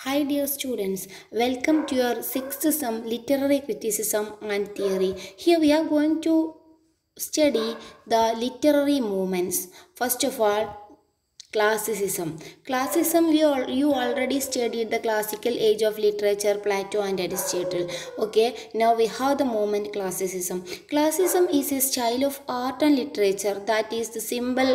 Hi dear students, welcome to your sixth sum literary criticism and theory. Here we are going to study the literary movements. First of all, classicism. Classicism we all, you already studied the classical age of literature Plato and Aristotle. Okay, now we have the movement classicism. Classicism is a style of art and literature that is the symbol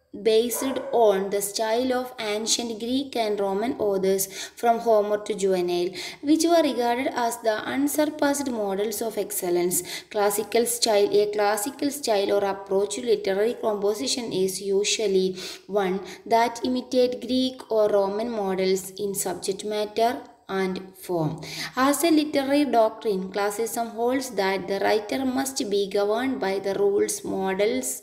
based on the style of ancient Greek and Roman authors from Homer to Juvenal, which were regarded as the unsurpassed models of excellence. Classical style, a classical style or approach to literary composition is usually one that imitate Greek or Roman models in subject matter and form. As a literary doctrine, classicism holds that the writer must be governed by the rules, models,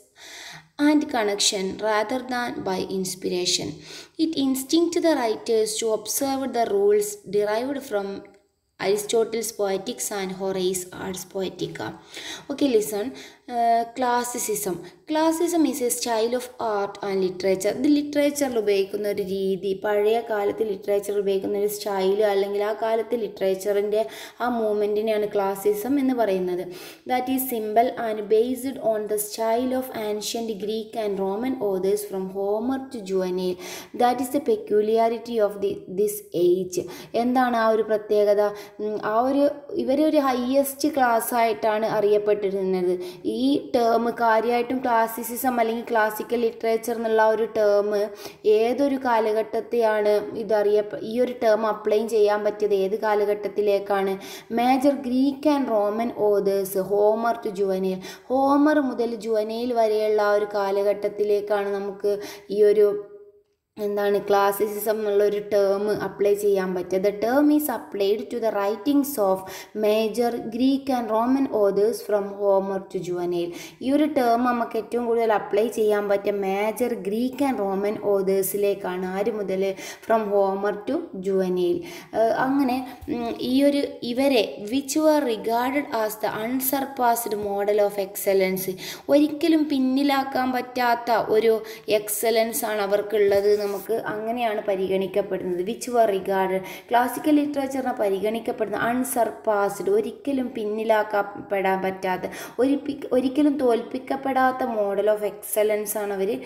and connection rather than by inspiration. It instincts the writers to observe the rules derived from Aristotle's Poetics and Horace Ars Poetica. Okay, listen. Uh, classicism. Classicism is a style of art and literature. ഇത് ലിറ്ററേച്ചറിൽ ഉപയോഗിക്കുന്ന ഒരു രീതി പഴയ കാലത്ത് literature ഉപയോഗിക്കുന്ന ഒരു style അല്ലെങ്കിൽ ആ കാലത്ത് ലിറ്ററേച്ചറിൻ്റെ ആ മൂവ്മെൻറ്റിനെയാണ് ക്ലാസിസം എന്ന് പറയുന്നത് that is simple and based on the style of ancient Greek and Roman authors from Homer to Juvenal that is the peculiarity of the this age എന്താണ് ആ ഒരു പ്രത്യേകത ഉം, ആ ഒരു ഇവരൊരു ഹയസ്റ്റ് ക്ലാസ് ആയിട്ടാണ് അറിയപ്പെട്ടിരുന്നത് ഈ ടേം കാര്യമായിട്ടും ക്ലാസിസിസം അല്ലെങ്കിൽ ക്ലാസിക്കൽ ലിറ്ററേച്ചർ എന്നുള്ള ആ ഒരു ടേം ഏതൊരു കാലഘട്ടത്തെയാണ് ഇതറിയ ഈ ഒരു ടേം അപ്ലൈ ചെയ്യാൻ പറ്റിയത് ഏത് കാലഘട്ടത്തിലേക്കാണ് major Greek and Roman authors Homer to Juvenal Homer മുതൽ ജുവനേൽ വരെയുള്ള ആ ഒരു കാലഘട്ടത്തിലേക്കാണ് നമുക്ക് ഈ ഒരു എന്താണ് ക്ലാസിസിസം എന്നുള്ള ഒരു ടേം അപ്ലൈ ചെയ്യാൻ പറ്റുക the term is applied to the writings of major Greek and Roman authors from Homer to Juvenal ഈ ഒരു ടേം നമുക്ക് ഏറ്റവും കൂടുതൽ അപ്ലൈ ചെയ്യാൻ പറ്റിയ മേജർ ഗ്രീക്ക് ആൻഡ് റോമൻ ഓതേഴ്സിലേക്കാണ് ആര് മുതൽ ഫ്രം ഹോമർ ടു ജുവനേൽ അങ്ങനെ ഉം, ഈ ഒരു ഇവരെ which were regarded as the unsurpassed model of excellence ഒരിക്കലും പിന്നിലാക്കാൻ പറ്റാത്ത ഒരു എക്സലൻസ് ആണ് അവർക്കുള്ളത് നമുക്ക് അങ്ങനെയാണ് പരിഗണിക്കപ്പെടുന്നത് വിച്ച് വർ റിഗാർഡ് ക്ലാസിക്കൽ ലിറ്ററേച്ചറിനെ പരിഗണിക്കപ്പെടുന്ന അൺസർപാസ്ഡ് ഒരിക്കലും പിന്നിലാക്കപ്പെടാൻ പറ്റാത്ത ഒരു ഒരിക്കലും തോൽപ്പിക്കപ്പെടാത്ത മോഡൽ ഓഫ് എക്സലൻസ് ആണ് അവർ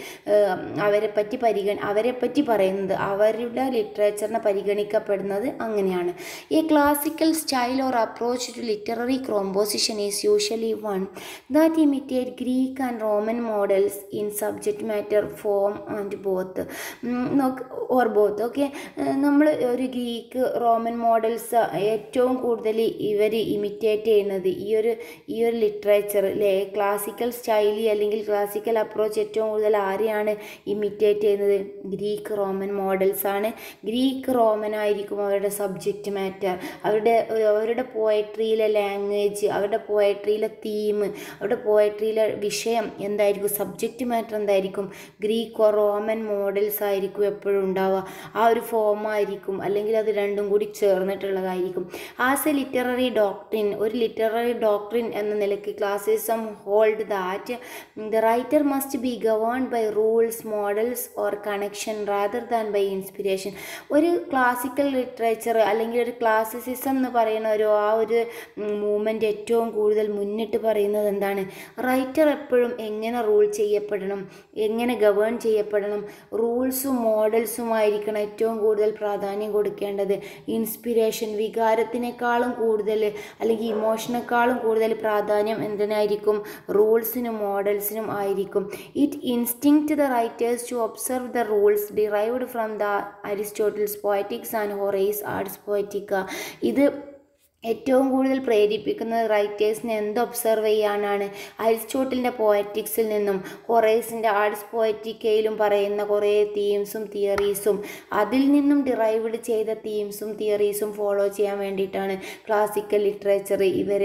അവരെ പറ്റി പരിഗണ അവരെ പറ്റി പറയുന്നത് അവരുടെ ലിറ്ററേച്ചറിനെ പരിഗണിക്കപ്പെടുന്നത് അങ്ങനെയാണ് ഈ classical style or approach to literary composition is usually one that imitate Greek and Roman models in subject matter form and both നോക്ക് ഓർ ബോത്ത് ഓക്കെ നമ്മൾ ഒരു ഗ്രീക്ക് റോമൻ മോഡൽസ് ഏറ്റവും കൂടുതൽ ഇവർ ഇമിറ്റേറ്റ് ചെയ്യുന്നത് ഈ ഒരു ഈ ഒരു ലിറ്ററേച്ചർ അല്ലേ ക്ലാസിക്കൽ സ്റ്റൈലി അല്ലെങ്കിൽ ക്ലാസിക്കൽ അപ്രോച്ച് ഏറ്റവും കൂടുതൽ ആരെയാണ് ഇമിറ്റേറ്റ് ചെയ്യുന്നത് ഗ്രീക്ക് റോമൻ മോഡൽസ് ആണ് ഗ്രീക്ക് റോമൻ ആയിരിക്കും അവരുടെ സബ്ജക്റ്റ് മാറ്റർ അവരുടെ അവരുടെ പോയട്രിയിലെ ലാംഗ്വേജ് അവരുടെ പോയട്രിയിലെ തീം അവരുടെ പോയട്രിയിലെ വിഷയം എന്തായിരിക്കും സബ്ജക്റ്റ് മാറ്റർ എന്തായിരിക്കും ഗ്രീക്ക് റോമൻ മോഡൽസ് ആയിരിക്കും എപ്പോഴും ഉണ്ടാവുക ആ ഒരു ഫോം ആയിരിക്കും അല്ലെങ്കിൽ അത് രണ്ടും കൂടി ചേർന്നിട്ടുള്ളതായിരിക്കും ആസ് എ ലിറ്റററി ഡോക്ട്രിൻ ഒരു ലിറ്റററി ഡോക്ട്രിൻ എന്ന നിലയ്ക്ക് classicism hold that the writer must be govern by rules models or connection rather than by inspiration ഒരു ക്ലാസിക്കൽ ലിറ്ററേച്ചർ അല്ലെങ്കിൽ ഒരു ക്ലാസിസിസം എന്ന് പറയുന്ന ഒരു ആ ഒരു മൂവ്മെൻ്റ് ഏറ്റവും കൂടുതൽ മുന്നിട്ട് പറയുന്നത് എന്താണ് റൈറ്റർ എപ്പോഴും എങ്ങനെ റൂൾ ചെയ്യപ്പെടണം എങ്ങനെ ഗവേൺ ചെയ്യപ്പെടണം റൂൾസും മോഡൽസുമായിരിക്കണം ഏറ്റവും കൂടുതൽ പ്രാധാന്യം കൊടുക്കേണ്ടത് ഇൻസ്പിരേഷൻ വികാരത്തിനേക്കാളും കൂടുതൽ അല്ലെങ്കിൽ ഇമോഷനേക്കാളും കൂടുതൽ പ്രാധാന്യം എന്തിനായിരിക്കും റൂൾസിനും മോഡൽസിനും ആയിരിക്കും it instinct the writers to observe the rules derived from the Aristotle's poetics and Horace arts poetica ഇത് ഏറ്റവും കൂടുതൽ പ്രേരിപ്പിക്കുന്നത് റൈറ്റേഴ്സിനെ എന്ത് ഒബ്സർവ് ചെയ്യാനാണ് അരിസ്റ്റോട്ടലിൻ്റെ പോയറ്റിക്സിൽ നിന്നും ഹൊറേസിൻ്റെ ആർട്സ് പോയറ്റിക്കയിലും പറയുന്ന കുറേ തീംസും തിയറീസും അതിൽ നിന്നും ഡിറൈവ്ഡ് ചെയ്ത തീംസും തിയറീസും ഫോളോ ചെയ്യാൻ വേണ്ടിയിട്ടാണ് ക്ലാസിക്കൽ ലിറ്ററേച്ചർ ഇവരെ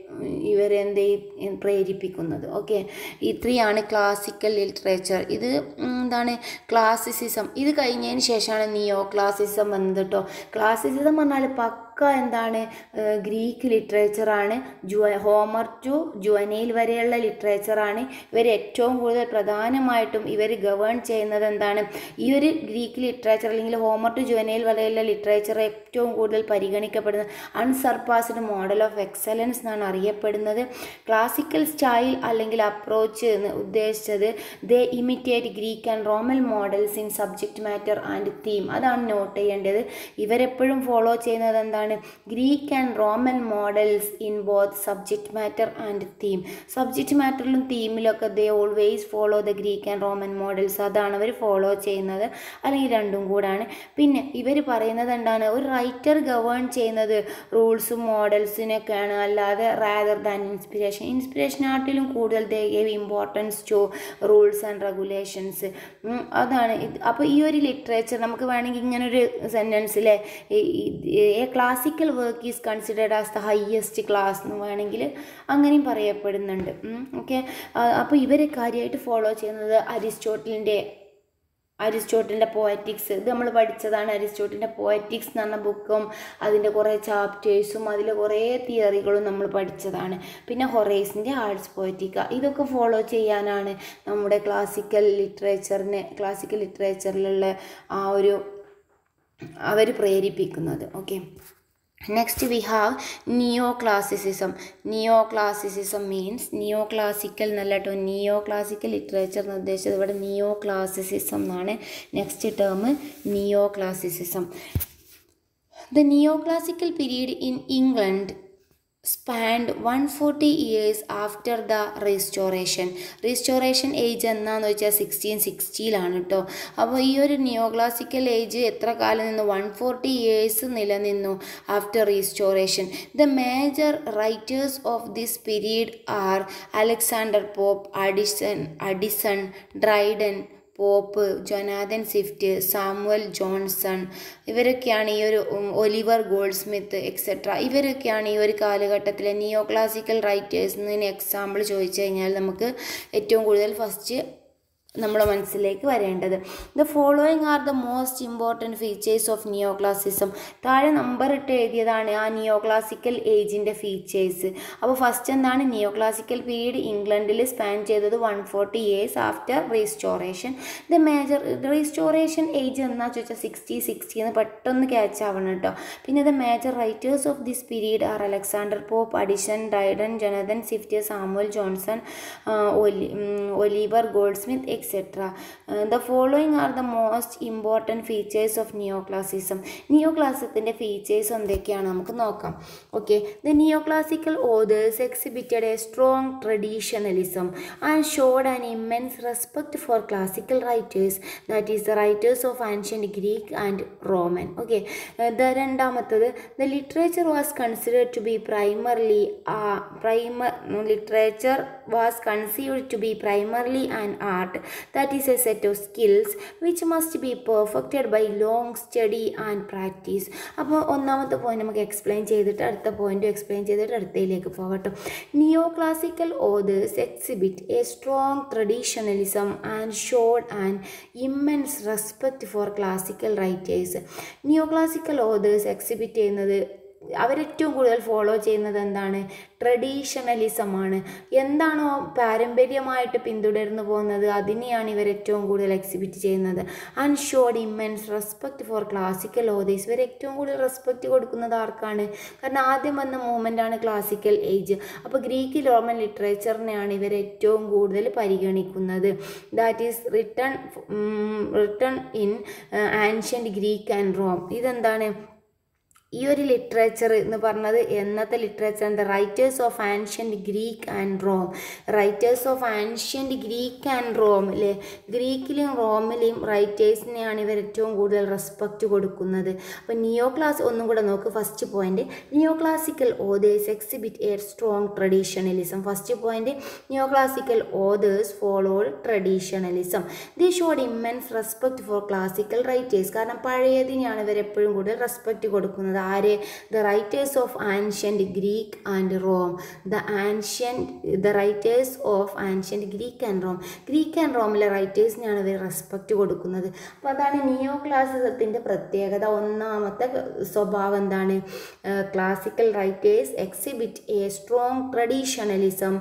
ഇവരെന്ത് ചെയ്യും പ്രേരിപ്പിക്കുന്നത് ഓക്കെ ഇത്രയാണ് ക്ലാസിക്കൽ ലിറ്ററേച്ചർ ഇത് ഉം, എന്താണ് ക്ലാസിസിസം ഇത് കഴിഞ്ഞതിന് ശേഷമാണ് നിയോ ക്ലാസിസം വന്നത് കേട്ടോ ക്ലാസിസിസം പറഞ്ഞാൽ പക്ക എന്താണ് ഏഹ്, ഗ്രീക്ക് ലിറ്ററേച്ചറാണ് ജുവ ഹോമർ ടു ജുവനയിൽ വരെയുള്ള ലിറ്ററേച്ചറാണ് ഇവർ ഏറ്റവും കൂടുതൽ പ്രധാനമായിട്ടും ഇവർ ഗവേൺ ചെയ്യുന്നത് എന്താണ് ഈ ഒരു ഗ്രീക്ക് ലിറ്ററേച്ചർ അല്ലെങ്കിൽ ഹോമർ ടു ജുവനയിൽ വരെയുള്ള ലിറ്ററേച്ചർ ഏറ്റവും കൂടുതൽ പരിഗണിക്കപ്പെടുന്നത് അൺസർപ്പാസ്ഡ് മോഡൽ ഓഫ് എക്സലൻസ് എന്നാണ് അറിയപ്പെടുന്നത് ക്ലാസിക്കൽ സ്റ്റൈൽ അല്ലെങ്കിൽ അപ്രോച്ച് എന്ന് ഉദ്ദേശിച്ചത് they imitate Greek and Roman models in subject matter and theme അതാണ് നോട്ട് ചെയ്യേണ്ടത് ഇവരെപ്പോഴും ഫോളോ ചെയ്യുന്നത് എന്താണ് Greek and Roman models in both subject matter and theme subject മാറ്ററിലും തീമിലൊക്കെ they always follow the Greek and Roman models അതാണ് അവർ follow ചെയ്യുന്നത് അല്ലെങ്കിൽ രണ്ടും കൂടാണ് പിന്നെ ഇവർ പറയുന്നത് എന്താണ് ഒരു റൈറ്റർ ഗവേൺ ചെയ്യുന്നത് റൂൾസും മോഡൽസിനൊക്കെയാണ് അല്ലാതെ റാദർ ദാൻ ഇൻസ്പിരേഷൻ ഇൻസ്പിരേഷനാട്ടിലും കൂടുതൽ they gave importance to rules and regulations അതാണ് ഇത് അപ്പോൾ ഈ ഒരു ലിറ്ററേച്ചർ നമുക്ക് വേണമെങ്കിൽ ഇങ്ങനൊരു സെൻറ്റൻസിലെ a classical work is considered as the highest class എന്ന് വേണമെങ്കിൽ അങ്ങനെയും പറയപ്പെടുന്നുണ്ട് ഓക്കെ അപ്പോൾ ഇവർ കാര്യമായിട്ട് ഫോളോ ചെയ്യുന്നത് അരിസ്റ്റോട്ടലിൻ്റെ അരിസ്റ്റോട്ടലിൻ്റെ പോയറ്റിക്സ് ഇത് നമ്മൾ പഠിച്ചതാണ് അരിസ്റ്റോട്ടലിൻ്റെ പോയറ്റിക്സ് എന്ന് പറഞ്ഞ ബുക്കും അതിൻ്റെ കുറേ ചാപ്റ്റേഴ്സും അതിൽ കുറേ തിയറികളും നമ്മൾ പഠിച്ചതാണ് പിന്നെ ഹൊറേസിൻ്റെ ആർട്സ് പോയറ്റിക്ക ഇതൊക്കെ ഫോളോ ചെയ്യാനാണ് നമ്മുടെ ക്ലാസിക്കൽ ലിറ്ററേച്ചറിനെ ക്ലാസിക്കൽ ലിറ്ററേച്ചറിലുള്ള ആ ഒരു അവർ പ്രേരിപ്പിക്കുന്നത് okay next we have neo classicism neo classicism means neo classical എന്നല്ല കേട്ടോ നിയോ ക്ലാസിക്കൽ ലിറ്ററേച്ചർ എന്ന് ഉദ്ദേശിച്ചത് ഇവിടെ നിയോ ക്ലാസിസിസം എന്നാണ് next term neo classicism the neo classical period in England spanned one forty years after the restoration restoration age എന്നാന്ന് വെച്ചാൽ sixteen സിക്സ്റ്റിയിലാണ് കേട്ടോ അപ്പോൾ ഈ ഒരു നിയോ ക്ലാസിക്കൽ ഏജ് എത്ര കാലം നിന്നു വൺ ഫോർട്ടി ഇയേഴ്സ് നിലനിന്നു after restoration the major writers of this period are Alexander Pope Addison Addison Dryden Pope Jonathan Swift Samuel Johnson ഇവരൊക്കെയാണ് ഈ ഒരു ഉം, ഒലിവർ ഗോൾഡ് സ്മിത്ത് എക്സെട്ര ഇവരൊക്കെയാണ് ഈ ഒരു കാലഘട്ടത്തിലെ നിയോ ക്ലാസിക്കൽ റൈറ്റേഴ്സിന് എക്സാമ്പിൾ ചോദിച്ചു കഴിഞ്ഞാൽ നമുക്ക് ഏറ്റവും കൂടുതൽ ഫസ്റ്റ് നമ്മുടെ മനസ്സിലേക്ക് വരേണ്ടത് the following are the most important features of neo classicism താഴെ നമ്പർ ഇട്ട് എഴുതിയതാണ് ആ നിയോ ക്ലാസിക്കൽ ഏജിൻ്റെ ഫീച്ചേഴ്സ് അപ്പോൾ ഫസ്റ്റ് എന്താണ് നിയോ ക്ലാസിക്കൽ പീരീഡ് ഇംഗ്ലണ്ടിൽ സ്പാൻ ചെയ്തത് one forty years after restoration the major restoration age എന്നാ ചോദിച്ചാൽ സിക്സ്റ്റി സിക്സ്റ്റി എന്ന് പെട്ടെന്ന് ക്യാച്ച് ആവണം കേട്ടോ പിന്നെ the major writers of this period are Alexander Pope Addison Dryden Jonathan Swift Samuel Johnson Oli Oliver Goldsmith etcetera the following are the most important features of neo classicism neo ക്ലാസിസത്തിൻ്റെ features എന്തൊക്കെയാണ് നമുക്ക് നോക്കാം okay the neo classical authors exhibited a strong traditionalism and showed an immense respect for classical writers that is the writers of ancient Greek and Roman okay the രണ്ടാമത്തത് the literature was considered to be primarily primer literature was conceived to be primarily an art that is a set of skills which must be perfected by long study and practice അപ്പോൾ ഒന്നാമത്തെ point നമുക്ക് explain ചെയ്തിട്ട് അടുത്ത point explain ചെയ്തിട്ട് അടുത്തയിലേക്ക് പോകട്ടെ neo classical authors exhibit a strong traditionalism and showed and immense respect for classical writers neo classical authors exhibit ചെയ്യുന്നത് അവരേറ്റവും കൂടുതൽ ഫോളോ ചെയ്യുന്നത് എന്താണ് ട്രഡീഷണലിസമാണ് എന്താണോ പാരമ്പര്യമായിട്ട് പിന്തുടർന്നു പോകുന്നത് അതിനെയാണ് ഇവർ ഏറ്റവും കൂടുതൽ എക്സിബിറ്റ് ചെയ്യുന്നത് and showed immense respect for classical authors ഇവർ ഏറ്റവും കൂടുതൽ റെസ്പെക്റ്റ് കൊടുക്കുന്നത് ആർക്കാണ് കാരണം ആദ്യം വന്ന മൂവ്മെൻ്റാണ് ക്ലാസിക്കൽ ഏജ് അപ്പോൾ ഗ്രീക്ക് റോമൻ ലിറ്ററേച്ചറിനെയാണ് ഇവർ ഏറ്റവും കൂടുതൽ പരിഗണിക്കുന്നത് that is return return in ancient Greek and Rome ഇതെന്താണ് ഈ ഒരു ലിറ്ററേച്ചർ എന്ന് പറഞ്ഞത് എന്നത്തെ literature the writers of ancient Greek and Rome writers of ancient Greek and Rome അല്ലേ ഗ്രീക്കിലെയും റോമിലെയും റൈറ്റേഴ്സിനെയാണ് ഇവർ ഏറ്റവും കൂടുതൽ റെസ്പെക്റ്റ് കൊടുക്കുന്നത് അപ്പോൾ നിയോ ക്ലാസ് ഒന്നും കൂടെ നോക്ക് first point neo classical authors exhibit a strong traditionalism first point neo classical authors followed traditionalism the showed immense respect for classical writers കാരണം പഴയതിനെയാണ് ഇവർ എപ്പോഴും കൂടുതൽ റെസ്പെക്റ്റ് കൊടുക്കുന്നത് പറയുന്നത് ആര് the writers of ancient Greek and Rome the ancient the writers of ancient Greek and Rome Greek and റോമിലെ റൈറ്റേഴ്സിനാണ് ഇവർ റെസ്പെക്റ്റ് കൊടുക്കുന്നത് അപ്പോൾ അതാണ് നിയോ ക്ലാസിസത്തിൻ്റെ പ്രത്യേകത ഒന്നാമത്തെ സ്വഭാവം എന്താണ് classical writers exhibit a strong traditionalism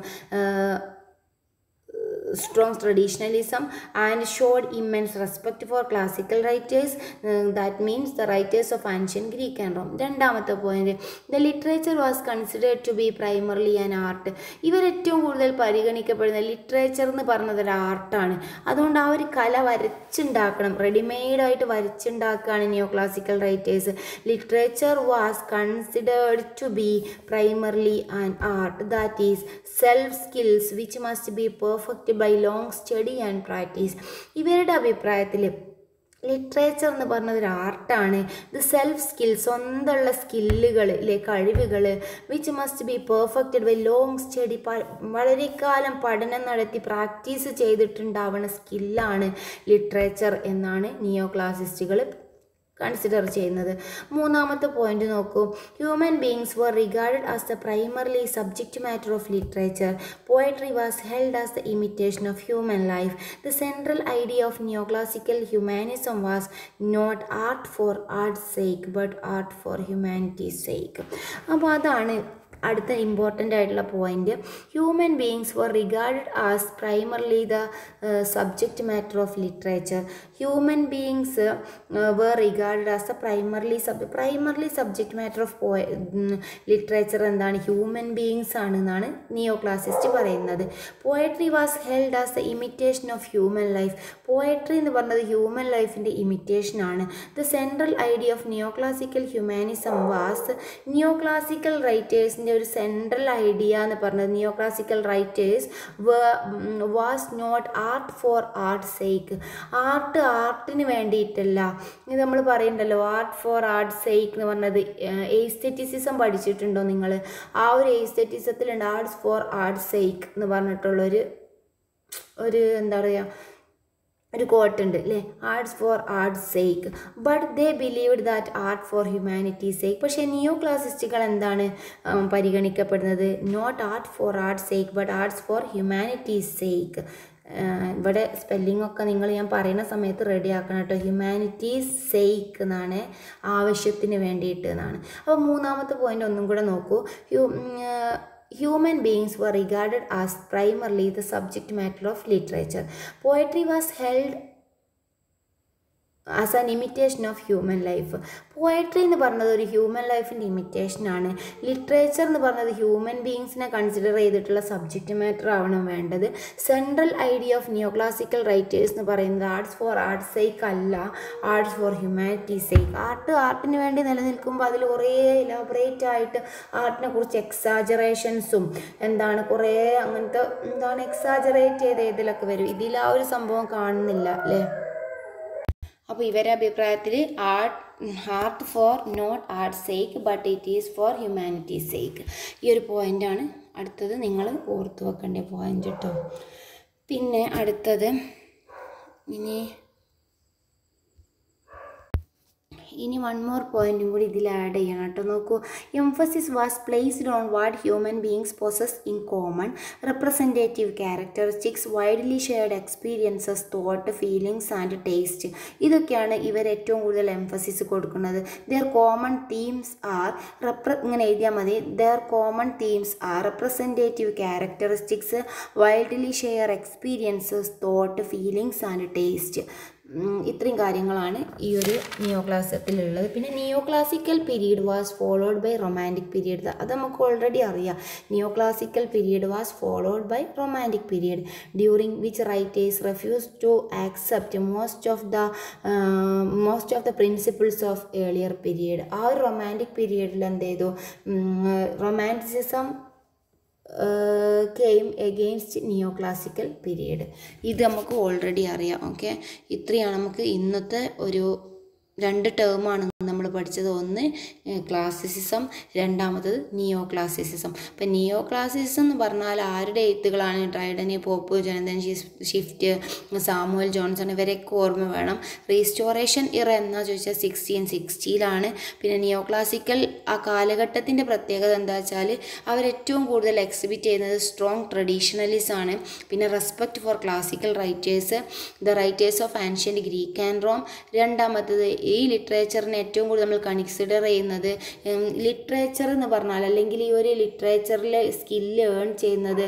strong traditionalism and showed immense respect for classical writers uh, that means the writers of ancient greek and rome രണ്ടാമത്തെ point the literature was considered to be primarily an art ഇവർ ഏറ്റവും കൂടുതൽ പരിഗണിക്കപ്പെടുന്ന literature എന്ന് പറഞ്ഞത് ഒരു ആർട്ടാണ് അതുകൊണ്ട് ആ ഒരു കല വരച്ചുണ്ടാക്കണം റെഡിമെയ്ഡായിട്ട് വരച്ചുണ്ടാക്കുകയാണ് neo classical writers literature was considered to be primarily an art that is self skills which must be perfect by long study and practice ഇവരുടെ അഭിപ്രായത്തിൽ ലിറ്ററേച്ചർ എന്ന് പറഞ്ഞത് ഒരു ആർട്ടാണ് ഇത് സെൽഫ് സ്കിൽ സ്വന്തമുള്ള സ്കില്ലുകൾ അല്ലെ കഴിവുകൾ which must be perfected by long study വളരെ കാലം പഠനം നടത്തി പ്രാക്ടീസ് ചെയ്തിട്ടുണ്ടാവുന്ന സ്കില്ലാണ് ലിറ്ററേച്ചർ എന്നാണ് നിയോ ക്ലാസിസ്റ്റുകൾ കൺസിഡർ ചെയ്യുന്നത് മൂന്നാമത്തെ പോയിന്റ് നോക്കൂ human beings were regarded as the primarily subject matter of literature poetry was held as the imitation of human life the central idea of neo classical humanism was not art for art sake but art for humanities sake അപ്പോൾ അതാണ് അടുത്ത important ആയിട്ടുള്ള point human beings were regarded as primarily the subject matter of literature human beings were regarded as the primarily sub primarily subject matter of പോയ literature എന്താണ് human beings ആണ് എന്നാണ് neo classicist പറയുന്നത് poetry was held as the imitation of human life poetry എന്ന് പറഞ്ഞത് human ലൈഫിൻ്റെ imitation ആണ് the central idea of neo classical humanism was neo classical റൈറ്റേഴ്സിൻ്റെ ഒരു സെൻട്രൽ ഐഡിയ എന്ന് പറഞ്ഞത് neo classical writers was not art for art sake art ആർട്ടിന് വേണ്ടിയിട്ടല്ല ഇത് നമ്മൾ പറയുന്നുണ്ടല്ലോ ആർട്ട് ഫോർ ആർട്ട് സേക്ക് എന്ന് പറഞ്ഞത് എയ്സ്തെറ്റിസിസം പഠിച്ചിട്ടുണ്ടോ നിങ്ങൾ ആ ഒരു എയ്സ്തെറ്റിസത്തിലുണ്ട് ആർട്സ് ഫോർ ആർട്ട് സേക്ക് എന്ന് പറഞ്ഞിട്ടുള്ളൊരു ഒരു എന്താ പറയുക ഒരു കോട്ടുണ്ട് അല്ലേ arts for arts sake but they believed that art for humanity sake പക്ഷേ നിയോ ക്ലാസിസ്റ്റുകൾ എന്താണ് പരിഗണിക്കപ്പെടുന്നത് not art for art sake but arts for humanity sake ഇവിടെ സ്പെല്ലിംഗ് ഒക്കെ നിങ്ങൾ ഞാൻ പറയുന്ന സമയത്ത് റെഡി ആക്കണം കേട്ടോ ഹ്യൂമാനിറ്റീസ് സേക്ക് എന്നാണ് ആവശ്യത്തിന് വേണ്ടിയിട്ട് എന്നാണ് അപ്പോൾ മൂന്നാമത്തെ പോയിന്റ് ഒന്നും കൂടെ നോക്കൂ ഹ്യൂ human beings were regarded as primarily the subject matter of literature. Poetry was held as an imitation of human life poetry എന്ന് പറഞ്ഞത് ഒരു ഹ്യൂമൻ ലൈഫിൻ്റെ ഇമിറ്റേഷനാണ് ലിറ്ററേച്ചർ എന്ന് പറഞ്ഞത് ഹ്യൂമൻ ബീങ്സിനെ കൺസിഡർ ചെയ്തിട്ടുള്ള സബ്ജക്റ്റ് മാറ്റർ ആവണം വേണ്ടത് central idea of neo classical writers എന്ന് പറയുന്നത് ആർട്സ് ഫോർ ആർട്ട് സേക്ക് അല്ല arts for humanity sake art ആർട്ടിന് വേണ്ടി നിലനിൽക്കുമ്പോൾ അതിൽ കുറേ ഇലാബറേറ്റ് ആയിട്ട് ആർട്ടിനെ കുറിച്ച് എക്സാജറേഷൻസും എന്താണ് കുറേ അങ്ങനത്തെ എന്താണ് എക്സാജറേറ്റ് ചെയ്ത് ഇതിലൊക്കെ വരും ഇതിൽ ആ ഒരു സംഭവം കാണുന്നില്ല അല്ലേ അപ്പോൾ ഇവരുടെ അഭിപ്രായത്തിൽ art art for not art sake but it is for humanity sake ഈ ഒരു പോയിൻ്റാണ് അടുത്തത് നിങ്ങൾ ഓർത്ത് വെക്കേണ്ട പോയിൻ്റ് കേട്ടോ പിന്നെ അടുത്തത് ഇനി ഇനി വൺ മോർ പോയിന്റും കൂടി ഇതിൽ ആഡ് ചെയ്യണം കേട്ടോ നോക്കൂ emphasis was placed on what human beings possess in common representative characteristics widely shared experiences thought feelings and taste ഇതൊക്കെയാണ് ഇവർ ഏറ്റവും കൂടുതൽ എംഫസിസ് കൊടുക്കുന്നത് their common themes are repre ഇങ്ങനെ എഴുതിയാൽ മതി their common themes are representative characteristics widely share experiences thought feelings and taste ഇത്രയും കാര്യങ്ങളാണ് ഈ ഒരു നിയോ ക്ലാസത്തിലുള്ളത് പിന്നെ neo classical period was followed by romantic period അത് നമുക്ക് ഓൾറെഡി അറിയാം നിയോ classical period was followed by romantic period during which writers refuse to accept most of the most of the principles of earlier period ആ ഒരു romantic പീരീഡിൽ എന്ത് ചെയ്തു romanticism came against neo classical period ഇത് നമുക്ക് already അറിയാം okay ഇത്രയാണ് നമുക്ക് ഇന്നത്തെ ഒരു രണ്ട് ടേമാണ് നമ്മൾ നമ്മൾ പഠിച്ചത് ഒന്ന് ക്ലാസിസിസം രണ്ടാമത്തത് നിയോ ക്ലാസിസിസം അപ്പം നിയോ ക്ലാസിസിസം എന്ന് പറഞ്ഞാൽ ആരുടെ എഴുത്തുകളാണ് Dryden Pope Jonathan Swift Samuel Johnson ഇവരെയൊക്കെ ഓർമ്മ വേണം റീസ്റ്റോറേഷൻ ഇറ എന്നാ ചോദിച്ചാൽ സിക്സ്റ്റീൻ സിക്സ്റ്റിയിലാണ് പിന്നെ നിയോ ക്ലാസിക്കൽ ആ കാലഘട്ടത്തിൻ്റെ പ്രത്യേകത എന്താ വെച്ചാൽ അവരേറ്റവും കൂടുതൽ എക്സിബിറ്റ് ചെയ്യുന്നത് സ്ട്രോങ് ട്രഡീഷണലിസ് ആണ് പിന്നെ respect for classical writers the writers of ancient Greek and Rome രണ്ടാമത്തത് ഈ ലിറ്ററേച്ചറിനെ ഏറ്റവും കൂടുതൽ നമ്മൾ കൺസിഡർ ചെയ്യുന്നത് ലിറ്ററേച്ചർ എന്ന് പറഞ്ഞാൽ അല്ലെങ്കിൽ ഈ ഒരു ലിറ്ററേച്ചറിൽ സ്കില്ല് ഏൺ ചെയ്യുന്നത്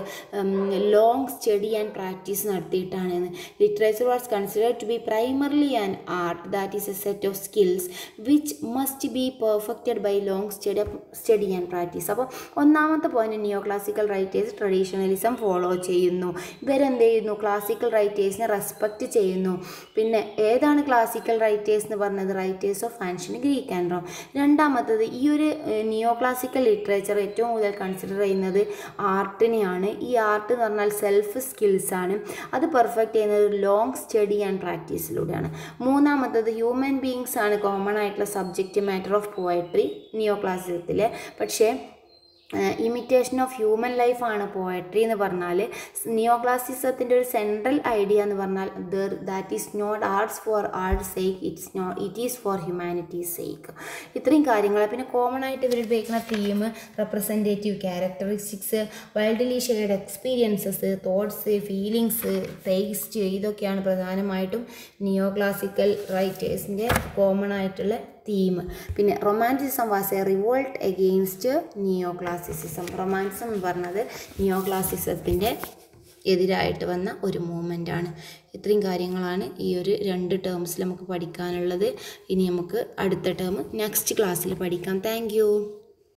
ലോങ് സ്റ്റഡി ആൻഡ് പ്രാക്ടീസ് നടത്തിയിട്ടാണ് literature was considered to be primarily an art that is a set of skills which must be perfected by long study study and practice അപ്പോൾ ഒന്നാമത്തെ point neo classical writers traditionalism follow ചെയ്യുന്നു ഇവരെന്ത് ചെയ്യുന്നു classical റൈറ്റേഴ്സിനെ respect ചെയ്യുന്നു പിന്നെ ഏതാണ് classical writers എന്ന് പറഞ്ഞത് writers of ancient Greek and Rome രണ്ടാമത്തത് ഈ ഒരു നിയോ ക്ലാസിക്കൽ ലിറ്ററേച്ചർ ഏറ്റവും കൂടുതൽ കൺസിഡർ ചെയ്യുന്നത് ആർട്ടിനെയാണ് ഈ ആർട്ട് എന്ന് പറഞ്ഞാൽ സെൽഫ് സ്കിൽസ് ആണ് അത് പെർഫെക്റ്റ് ചെയ്യുന്നത് ലോങ് സ്റ്റഡി ആൻഡ് പ്രാക്ടീസിലൂടെയാണ് മൂന്നാമത്തത് ഹ്യൂമൻ ബീങ്സ് ആണ് കോമൺ ആയിട്ടുള്ള subject matter of poetry neo ക്ലാസിക്കത്തിൽ പക്ഷേ ഇമിറ്റേഷൻ ഓഫ് ഹ്യൂമൻ ലൈഫാണ് പോയട്രി എന്ന് പറഞ്ഞാൽ നിയോ ക്ലാസിസത്തിൻ്റെ ഒരു സെൻട്രൽ ഐഡിയ എന്ന് പറഞ്ഞാൽ their that is not arts for art sake it's not it is for humanities sake ഇത്രയും കാര്യങ്ങൾ പിന്നെ കോമൺ ആയിട്ട് ഇവർ ഉപയോഗിക്കുന്ന theme representative characteristics wildly shared experiences thoughts feelings taste ഇതൊക്കെയാണ് പ്രധാനമായിട്ടും നിയോ ക്ലാസിക്കൽ റൈറ്റേഴ്സിൻ്റെ കോമൺ ആയിട്ടുള്ള തീം പിന്നെ romanticism was a revolt against neo classicism romanticism എന്ന് പറഞ്ഞത് നിയോ ക്ലാസിസത്തിൻ്റെ എതിരായിട്ട് വന്ന ഒരു മൂവ്മെൻ്റ് ആണ് ഇത്രയും കാര്യങ്ങളാണ് ഈ ഒരു രണ്ട് ടേംസിൽ നമുക്ക് പഠിക്കാനുള്ളത് ഇനി നമുക്ക് അടുത്ത ടേം നെക്സ്റ്റ് ക്ലാസ്സിൽ പഠിക്കാം താങ്ക്